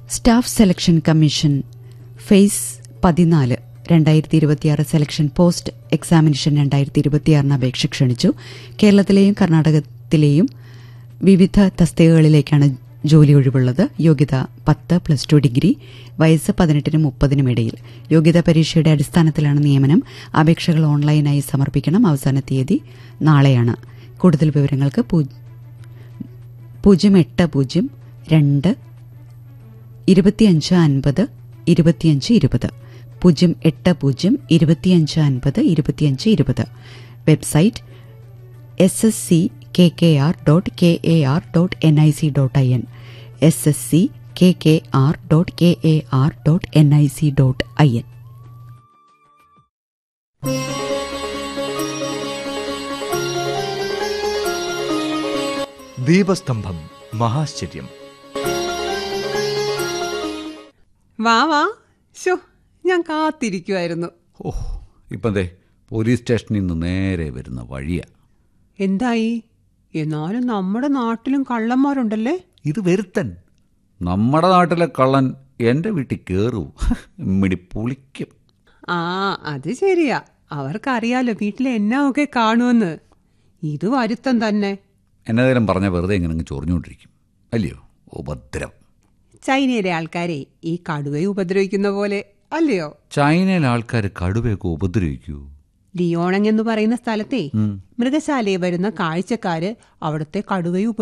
Staff selection commission face പതിനാല് രണ്ടായിരത്തി ഇരുപത്തിയാറ് സെലക്ഷൻ പോസ്റ്റ് എക്സാമിനേഷൻ രണ്ടായിരത്തി ഇരുപത്തിയാറിന് അപേക്ഷ ക്ഷണിച്ചു കേരളത്തിലെയും കർണാടകത്തിലെയും വിവിധ തസ്തികകളിലേക്കാണ് ജോലി ഒഴിവുള്ളത് യോഗ്യത പത്ത് പ്ലസ് ടു ഡിഗ്രി വയസ്സ് പതിനെട്ടിനും മുപ്പതിനും ഇടയിൽ യോഗ്യതാ പരീക്ഷയുടെ അടിസ്ഥാനത്തിലാണ് നിയമനം അപേക്ഷകൾ ഓൺലൈനായി സമർപ്പിക്കണം അവസാന തീയതി നാളെയാണ് കൂടുതൽ വിവരങ്ങൾക്ക് പൂ- പൂജ്യം എട്ട് പൂജ്യം രണ്ട് ഇരുപത്തിയഞ്ച് അൻപത് ഇരുപത്തിയഞ്ച് ഇരുപത് പൂജ്യം എട്ട് പൂജ്യം ഇരുപത്തിയഞ്ച് അൻപത് ഇരുപത്തിയഞ്ച് ഇരുപത് website S S C K K R dot K A R dot N I C dot I N S S C K K R dot K A R dot N I C dot I N ദീപസ്തംഭം മഹാശ്ചര്യം വാ വാ ശോ ഞാൻ കാത്തിരിക്കുമായിരുന്നു ഓ ഇപ്പം ദേ police സ്റ്റേഷനിൽ നിന്ന് നേരെ വരുന്ന വഴിയാ എന്തായി എന്നാലും നമ്മുടെ നാട്ടിലും കള്ളന്മാരുണ്ടല്ലേ ഇത് വരുത്തൻ നമ്മുടെ നാട്ടിലെ കള്ളൻ എൻ്റെ വീട്ടിൽ കയറൂ മിടി പുളിക്കും ആ അത് ശരിയാ അവർക്കറിയാലോ വീട്ടിൽ എന്നാ ഒക്കെ കാണുമെന്ന് ഇത് വരുത്തം തന്നെ എന്നതേലും പറഞ്ഞ വെറുതെ ഇങ്ങനെ അങ്ങ് ചൊറിഞ്ഞുകൊണ്ടിരിക്കും അല്ലയോ ഉപദ്രം ചൈനയിലെ ആൾക്കാരെ ഈ കടുവയെ ഉപദ്രവിക്കുന്ന പോലെ അല്ലയോ ചൈനയിലെ ആൾക്കാർ കടുവയൊക്കെ ഉപദ്രവിക്കൂ ലിയോണങ് എന്ന് പറയുന്ന സ്ഥലത്തെ ഉം. മൃഗശാലയിൽ വരുന്ന കാഴ്ചക്കാര് അവിടുത്തെ കടുവയെ